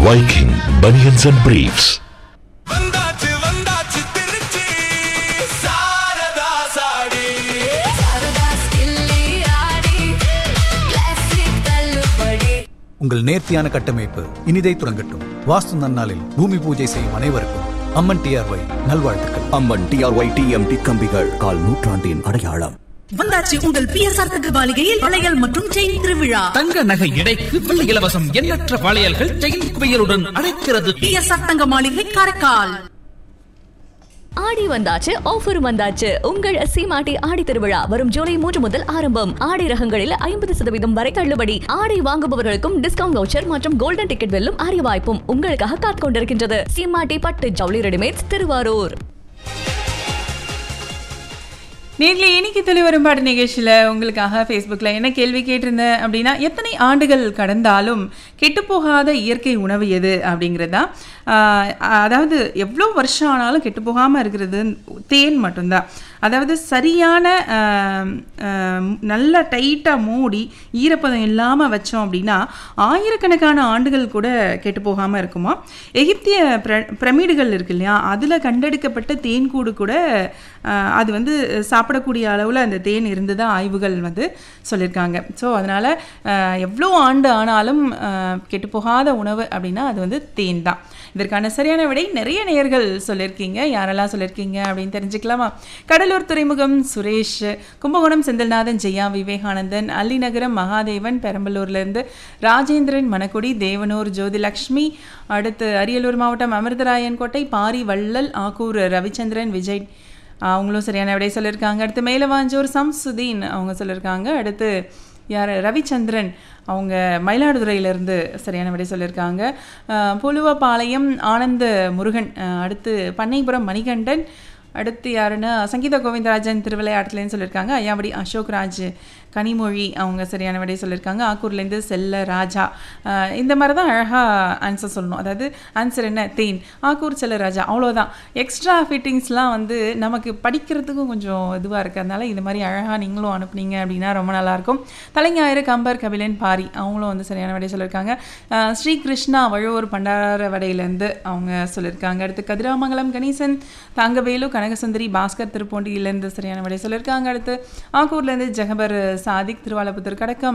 Viking Bunions and Briefs. வந்தாச்சு வந்தாச்சு திருச்சி சாரதா சாடி உங்கள் நேர்த்தியான கட்டமைப்பு இனிதை துறங்கட்டும் வாஸ்து நன்னாளில் பூமி பூஜை செய்யும் அனைவருக்கும் அம்மன் டிஆர்ஒய் நல்வாழ்த்துக்கள் அம்மன் டிஆர்ஒய் டிஎம்டி கம்பிகள் கால் நூற்றாண்டின் அடையாளம் வந்தாச்சு உங்கள் பிஎஸ்ஆர் தங்க மாளிகையில் வளையல் மற்றும் செயின் திருவிழா தங்க நகை எடைக்கு வெள்ளி இலவசம் எண்ணற்ற வளையல்கள் செயின் குவியலுடன் அழைக்கிறது பிஎஸ்ஆர் தங்க மாளிகை காரைக்கால் ஆடி வந்தாச்சு ஆஃபர் வந்தாச்சு உங்கள் சீமாட்டி ஆடி திருவிழா வரும் ஜூலை மூன்று முதல் ஆரம்பம் ஆடி ரகங்களில் ஐம்பது சதவீதம் வரை தள்ளுபடி ஆடை வாங்குபவர்களுக்கும் டிஸ்கவுண்ட் வவுச்சர் மற்றும் கோல்டன் டிக்கெட் வெல்லும் அரிய வாய்ப்பும் உங்களுக்காக காத்துக் கொண்டிருக்கின்றது சீமாட்டி பட்டு ஜவுளி ரெடிமேட்ஸ் திருவாரூர் நேர்ல இன்னைக்கு தெளிவரும் பாட்டு நிகழ்ச்சியில் உங்களுக்காக ஃபேஸ்புக்கில் என்ன கேள்வி கேட்டிருந்தேன் அப்படின்னா எத்தனை ஆண்டுகள் கடந்தாலும் கெட்டுப்போகாத இயற்கை உணவு எது அப்படிங்கிறது தான் ஆஹ் அதாவது எவ்வளோ வருஷம் ஆனாலும் கெட்டுப்போகாமல் இருக்கிறது தேன் மட்டும்தான் அதாவது சரியான ஆஹ், ஆஹ், நல்ல டைட்டாக மூடி ஈரப்பதம் இல்லாமல் வச்சோம் அப்படின்னா ஆயிரக்கணக்கான ஆண்டுகள் கூட கெட்டு போகாமல் இருக்குமா எகிப்திய பிர பிரமிடுகள் இருக்கு இல்லையா அதில் கண்டெடுக்கப்பட்ட தேன்கூடு கூட ஆஹ், அது வந்து சாப்பிடக்கூடிய அளவில் அந்த தேன் இருந்ததா ஆய்வுகள் வந்து சொல்லியிருக்காங்க ஸோ அதனால் எவ்வளோ ஆண்டு ஆனாலும் ஆஹ், கெட்டுப்போகாத உணவு அப்படின்னா அது வந்து தேன் தான் இதற்கான சரியான விடை நிறைய நேயர்கள் சொல்லியிருக்கீங்க யாரெல்லாம் சொல்லியிருக்கீங்க அப்படின்னு தெரிஞ்சுக்கலாமா கடலூர் துறைமுகம் சுரேஷ் கும்பகோணம் செந்தில்நாதன் ஜெயா விவேகானந்தன் அல்லிநகரம் மகாதேவன் பெரம்பலூர்லேருந்து ராஜேந்திரன் மணக்குடி தேவனூர் ஜோதிலக்ஷ்மி அடுத்து அரியலூர் மாவட்டம் அமிர்தராயன் கோட்டை பாரி வள்ளல் ஆக்கூர் ரவிச்சந்திரன் விஜய் அவங்களும் சரியான விடை சொல்லியிருக்காங்க அடுத்து மேலவாஞ்சூர் சம்சுதீன் அவங்க சொல்லியிருக்காங்க அடுத்து யார் ரவிச்சந்திரன் அவங்க மயிலாடுதுறையிலேருந்து சரியான விடை சொல்லியிருக்காங்க அஹ், புலுவப்பாளையம் ஆனந்த முருகன் அஹ், அடுத்து பண்ணைபுரம் மணிகண்டன் அடுத்து யாருன்னா சங்கீதா கோவிந்தராஜன் திருவிளையாட்டுலேருந்து சொல்லியிருக்காங்க ஐயாவடி அசோக் ராஜ் கனிமொழி அவங்க சரியான விடை சொல்லியிருக்காங்க ஆக்கூர்லேருந்து செல்ல ராஜா அஹ், இந்த மாதிரி தான் அழகாக ஆன்சர் சொல்லணும் அதாவது ஆன்சர் என்ன தேன் ஆக்கூர் செல்ல ராஜா அவ்வளோதான் எக்ஸ்ட்ரா ஃபிட்டிங்ஸ்லாம் வந்து நமக்கு படிக்கிறதுக்கும் கொஞ்சம் இதுவாக இருக்கிறதுனால இந்த மாதிரி அழகாக நீங்களும் அனுப்புனீங்க அப்படின்னா ரொம்ப நல்லாயிருக்கும் தலைஞாயிறு கம்பர் கபிலன் பாரி அவங்களும் வந்து சரியான விடை சொல்லியிருக்காங்க அஹ், ஸ்ரீ கிருஷ்ணா வழுவூர் பண்டார வடையிலேருந்து அவங்க சொல்லியிருக்காங்க அடுத்து கதிராமங்கலம் கணேசன் தங்கவேலு கனகசுந்தரி பாஸ்கர் திருப்போண்டியிலேருந்து சரியான விடை சொல்லியிருக்காங்க அடுத்து ஆக்கூர்லேருந்து ஜெகபர் சாதிக் திருவாலபுத்தூர் கடக்கம்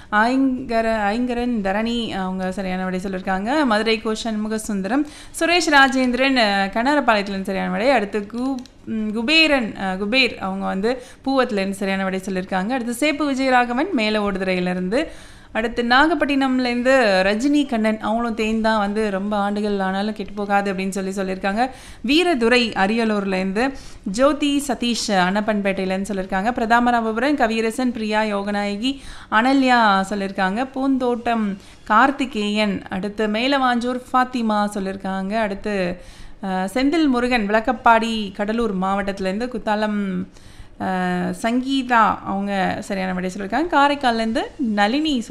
ஐங்கர ஐங்கரன் தரணி அவங்க சரியான விடை சொல்லியிருக்காங்க மதுரை கோ சண்முக சுந்தரம் சுரேஷ் ராஜேந்திரன் அஹ், கண்ணாரப்பாளையத்துலேருந்து சரியான விடை அடுத்து கு ம், குபேரன் அஹ், குபேர் அவங்க வந்து பூவத்துலேருந்து சரியான விடை சொல்லியிருக்காங்க அடுத்து சேப்பு விஜயராகவன் மேலே ஓடுதுறையிலேருந்து அடுத்து நாகப்பட்டினம்லேருந்து ரஜினி கண்ணன் அவங்களும் தேன் தான் வந்து ரொம்ப ஆண்டுகள் ஆனாலும் கெட்டு போகாது அப்படின்னு சொல்லி சொல்லியிருக்காங்க வீரதுரை அரியலூர்லேருந்து ஜோதி சதீஷ் அன்னப்பன்பேட்டையிலேருந்து சொல்லியிருக்காங்க பிரதாமராபுரம் கவியரசன் பிரியா யோகநாயகி அனல்யா சொல்லியிருக்காங்க பூந்தோட்டம் கார்த்திகேயன் அடுத்து மேலவாஞ்சூர் ஃபாத்திமா சொல்லியிருக்காங்க அடுத்து அஹ், செந்தில் முருகன் விளக்கப்பாடி கடலூர் மாவட்டத்திலேருந்து குத்தாலம் அஹ், சங்கீதா அவங்க சரியான விடை சொல்லியிருக்காங்க காரைக்கால்லேருந்து நளினி